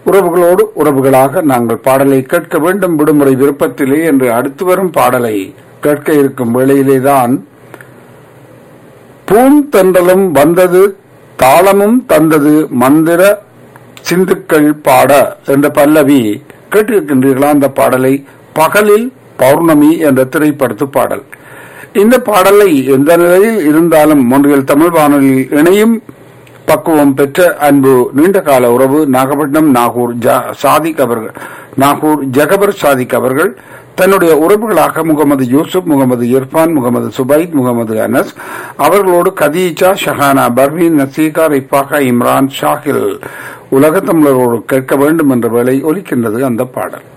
உறவுகளோடு உறவுகளாக நாங்கள் பாடலை கேட்க வேண்டும் விடுமுறை விருப்பத்திலே என்று அடுத்து வரும் பாடலை கேட்க இருக்கும் வேளையிலேதான் பூந்தென்றலும் வந்தது தாளமும் தந்தது மந்திர சிந்துக்கள் பாட என்ற பல்லவி கேட்டிருக்கின்றீர்களா அந்த பாடலை பகலில் பௌர்ணமி என்ற திரைப்படத்து பாடல் இந்த பாடலை எந்த நிலையில் இருந்தாலும் ஒன்றியல் தமிழ் வானொலியில் இணையும் பக்குவம் பெற்ற அன்பு நீண்ட கால உறவு நாகப்பட்டினம் நாகூர் ஜா- சாதிக் அவர்கள் நாகூர் ஜகபர் சாதிக் அவர்கள் தன்னுடைய உறவுகளாக முகமது யூசுப் முகமது இர்ஃபான் முகமது சுபைத் முகமது அனஸ் அவர்களோடு கதீஜா ஷஹானா பர்வீன் நசீகா ரிஃபாகா இம்ரான் ஷாஹில் உலகத் தமிழரோடு கேட்க வேண்டும் என்ற வேளை ஒலிக்கின்றது அந்த பாடல்